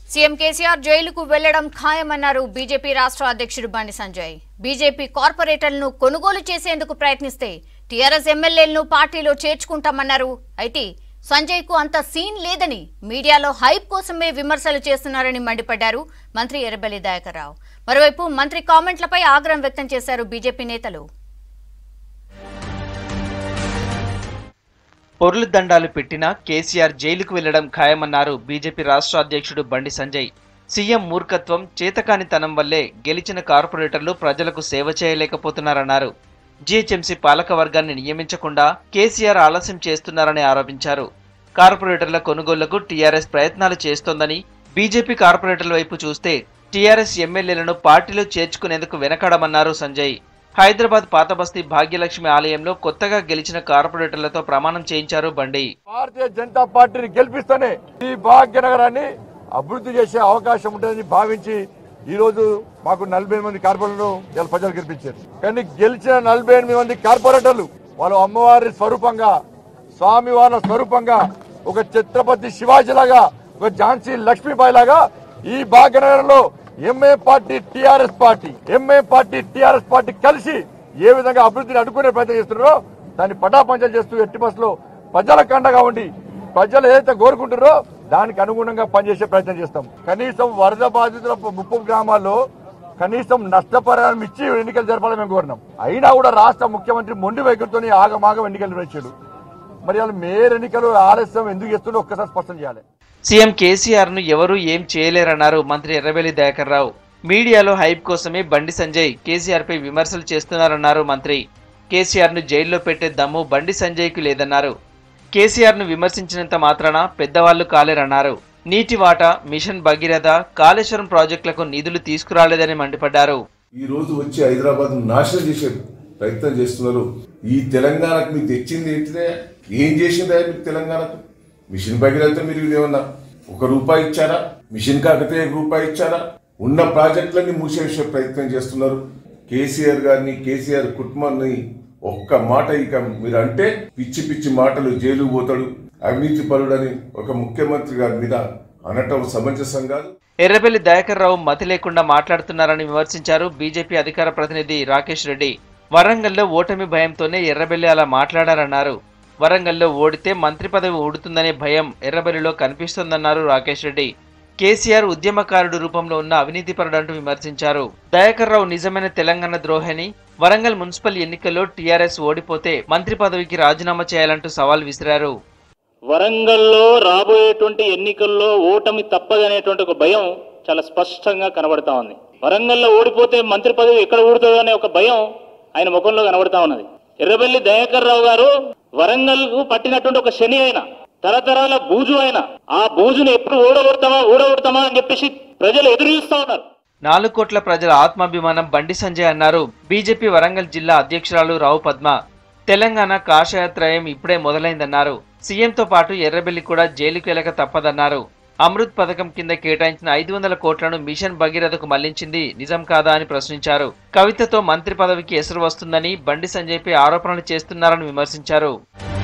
CM KCR జైలుకు వెళ్లడం ఖాయమన్నారు BJP రాష్ట్ర అధ్యక్షుడు బండి సంజయ్ బీజేపీ కార్పొరేటర్లను కొనుగోలు చేసేందుకు ప్రయత్నిస్తే టీఆర్ఎస్ ఎమ్మెల్యేలను పార్టీలో చేర్చుకుంటామన్నారు అయితే సంజయ్ కు అంత సీన్ లేదని మీడియాలో హైప్ కోసమే విమర్శలు చేస్తున్నారని మండిపడ్డారు మంత్రి ఎర్రబెల్లి దయాకర్ రావు మరోవైపు మంత్రి కామెంట్లపై ఆగ్రహం వ్యక్తం చేశారు బీజేపీ నేతలు పొర్లు దండాలు పెట్టినా కేసీఆర్ జైలుకు వెళ్లడం ఖాయమన్నారు బీజేపీ రాష్ట్ర అధ్యక్షుడు బండి సంజయ్ సీఎం మూర్ఖత్వం చేతకానితనం వల్లే గెలిచిన కార్పొరేటర్లు ప్రజలకు సేవ చేయలేకపోతున్నారన్నారు జీహెచ్ఎంసీ పాలక వర్గాన్ని నియమించకుండా కేసీఆర్ ఆలస్యం చేస్తున్నారని ఆరోపించారు కార్పొరేటర్ల కొనుగోళ్లకు టీఆర్ఎస్ ప్రయత్నాలు చేస్తోందని బీజేపీ కార్పొరేటర్ల వైపు చూస్తే టీఆర్ఎస్ ఎమ్మెల్యేలను పార్టీలో చేర్చుకునేందుకు వెనకాడమన్నారు సంజయ్ హైదరాబాద్ పాతబస్తీ భాగ్యలక్ష్మి ఆలయంలో కొత్తగా గెలిచిన కార్పొరేటర్లతో ప్రమాణం చేయించారు బండి భారతీయ జనతా పార్టీని గెలిపిస్తేనే ఈ భాగ్యనగరాన్ని అభివృద్ధి చేసే అవకాశం ఉంటుందని భావించి ఈ రోజు మాకు నలభై మంది కార్పొరేటర్లు ఇలా ప్రజలు గెలిపించారు కానీ గెలిచిన నలభై ఎనిమిది మంది కార్పొరేటర్లు వాళ్ళు అమ్మవారి స్వరూపంగా స్వామి వాళ్ళ స్వరూపంగా ఒక ఛత్రపతి శివాజీ లాగా ఒక ఝాన్సీ లక్ష్మీబాయి లాగా ఈ భాగ్యనగరంలో MA party TRS party MA party TRS party కలిసి ఏ విధంగా అభివృద్ధిని అడ్డుకునే ప్రయత్నం చేస్తున్నారో దాన్ని పటాపంచలు చేస్తూ ఎట్టి బస్సులో ప్రజల కండగా ఉండి ప్రజలు ఏదైతే కోరుకుంటారో దానికి అనుగుణంగా పనిచేసే ప్రయత్నం చేస్తాం కనీసం వరద బాధితుల ముప్పు గ్రామాల్లో కనీసం నష్టపరిహారం ఇచ్చి ఎన్నికలు జరపాలని మేము కోరినాం అయినా కూడా రాష్ట్ర ముఖ్యమంత్రి మొండి వైఖరితో ఆగమాగం ఎన్నికలు నిర్వహించాడు మరి వాళ్ళు మేయర్ ఎన్నికలు ఆలస్యం ఎందుకు చేస్తుండో ఒక్కసారి స్పష్టం చేయాలి సీఎం కేసీఆర్ ను ఎవరూ ఏం చేయలేరన్నారు మంత్రి ఎర్రబెల్లి దయాకర్ రావు మీడియాలో హైప్ కోసమే బండి సంజయ్ కేసీఆర్ పై విమర్శలు చేస్తున్నారన్నారు మంత్రి కేసీఆర్ ను జైల్లో పెట్టే దమ్ము బండి సంజయ్ కు లేదన్నారు కేసీఆర్ ను విమర్శించినంత మాత్రాన పెద్దవాళ్లు కాలేరన్నారు నీటి వాట మిషన్ భగీరథ కాళేశ్వరం ప్రాజెక్టులకు నిధులు తీసుకురాలేదని మండిపడ్డారు ఈ రోజు వచ్చి హైదరాబాద్ నాశనం చేసే ప్రయత్నం చేస్తున్నారు ఈ తెలంగాణకు మీకు తెచ్చింది ఏంటిదే ఏం చేసిందే మీకు తెలంగాణకు మిషన్ భగీరథ మీరు ఏమన్నా ఒక రూపాయి ఇచ్చారా మిషన్ కాకతే రూపాయి ఇచ్చారా ఉన్న ప్రాజెక్టులన్నీ మూసేసే ప్రయత్నం చేస్తున్నారు కేసీఆర్ గారిని కేసీఆర్ కుటుంబాన్ని ఒక్క మాట ఇక మీరు అంటే పిచ్చి పిచ్చి మాటలు జైలు పోతాడు అవినీతి పరుడని ఒక ముఖ్యమంత్రి గారి మీద అనటం సమంజసం కాదు ఎర్రబెల్లి దయాకర్ రావు మతి లేకుండా మాట్లాడుతున్నారని విమర్శించారు బీజేపీ అధికార ప్రతినిధి రాకేష్ రెడ్డి వరంగల్లో ఓటమి భయంతోనే ఎర్రబెల్లి అలా మాట్లాడారన్నారు వరంగల్లో ఓడితే మంత్రి పదవి ఊడుతుందనే భయం ఎర్రబెల్లిలో కనిపిస్తోందన్నారు రాకేష్ రెడ్డి కేసీఆర్ ఉద్యమకారుడు రూపంలో ఉన్న అవినీతిపరుడంటూ విమర్శించారు దయాకర్ రావు నిజమైన తెలంగాణ ద్రోహని వరంగల్ మున్సిపల్ ఎన్నికల్లో టీఆర్ఎస్ ఓడిపోతే మంత్రి పదవికి రాజీనామా చేయాలంటూ సవాల్ విసిరారు వరంగల్లో రాబోయేటువంటి ఎన్నికల్లో ఓటమి తప్పదనేటువంటి ఒక భయం చాలా స్పష్టంగా కనబడతా ఉంది వరంగల్లో ఓడిపోతే మంత్రి పదవి ఎక్కడ ఊడుతుందో అనే ఒక భయం ఆయన ముఖంలో కనబడతా ఉన్నది ఎర్రబెల్లి దయాకర్ రావు గారు వరంగల్ కు పట్టినటువంటి ఒక శని అయిన తరతరాల బూజు అయిన ఆ బూజుని ఎప్పుడు ఊడగొడతామా ఊడగొడతామా అని చెప్పేసి ప్రజలు ఎదురు చూస్తా ఉన్నారు నాలుగు కోట్ల ప్రజల ఆత్మాభిమానం బండి సంజయ్ అన్నారు బీజేపీ వరంగల్ జిల్లా అధ్యక్షురాలు రావు పద్మ తెలంగాణ కాషాయత్రయం ఇప్పుడే మొదలైందన్నారు సీఎంతో పాటు ఎర్రబెల్లి కూడా జైలుకు వెళ్ళక తప్పదన్నారు అమృత్ పథకం కింద కేటాయించిన ఐదు వందల కోట్లను మిషన్ భగీరథకు మళ్లించింది నిజం కాదా అని ప్రశ్నించారు కవితతో మంత్రి పదవికి ఎసురు వస్తుందని బండి సంజయ్పై ఆరోపణలు చేస్తున్నారని విమర్శించారు